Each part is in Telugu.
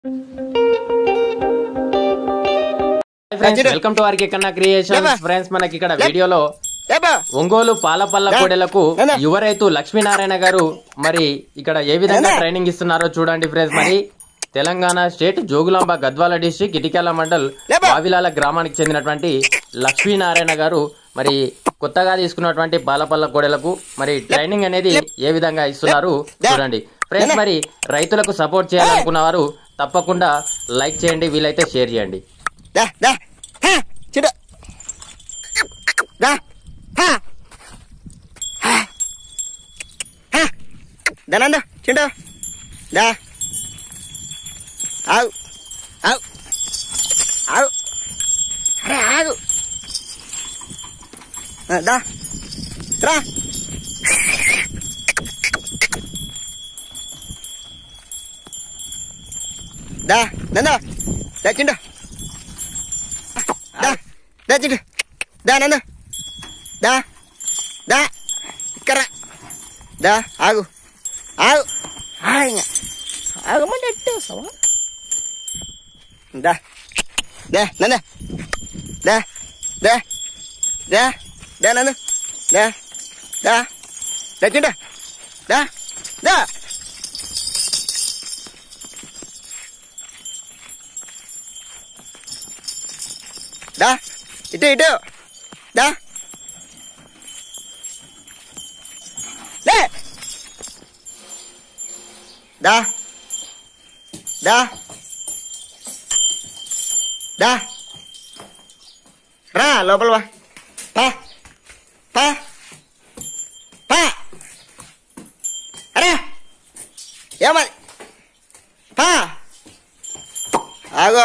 Friends welcome to RK Kanna creations friends మనకి ఇక్కడ వీడియోలో ఏబా ఒంగోలు పాలపల్ల కోడెలకు యువ రైతు లక్ష్మీనారాయణ గారు మరి ఇక్కడ ఏ విధంగా ట్రైనింగ్ ఇస్తున్నారో చూడండి ఫ్రెండ్స్ మరి తెలంగాణ స్టేట్ జోగులాంబ గద్వాల డిస్టిక్ ఇటికాల మండల్ వావిలాల గ్రామానికి చెందినటువంటి లక్ష్మీనారాయణ గారు మరి కొత్తగా తీసుకున్నటువంటి పాలపల్ల కోడెలకు మరి ట్రైనింగ్ అనేది ఏ విధంగా ఇస్తున్నారు చూడండి ఫ్రెండ్స్ మరి రైతులకు సపోర్ట్ చేయాలనుకున్న వారు తప్పకుండా లైక్ చేయండి వీలైతే షేర్ చేయండి దా దా హా చిడు దా హా హా హా దానంద చిడు దా ఆగు ఆగు ఆగు అరే ఆగు ఆ, దా రా దా నంద దా చిండు దా దా చిండు దా నంద దా దా ఇక్కడ దా ఆగు ఆగు ఆగు ఆగమంటే ఎట్టే వస్తావా దా దా నంద దా దా దా దా నంద దా దా దా చిండు దా దా దా ఇటు ఇటు దా లే దా దా దా రా లోపల వా పా పా పా అరే ఏమది పా ఆగో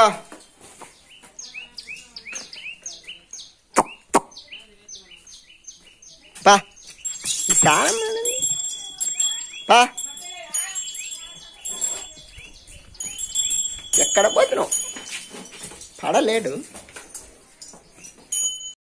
పా స్థానం లేదండి. పా ఎక్కడ పోతున్నావు పడలేడు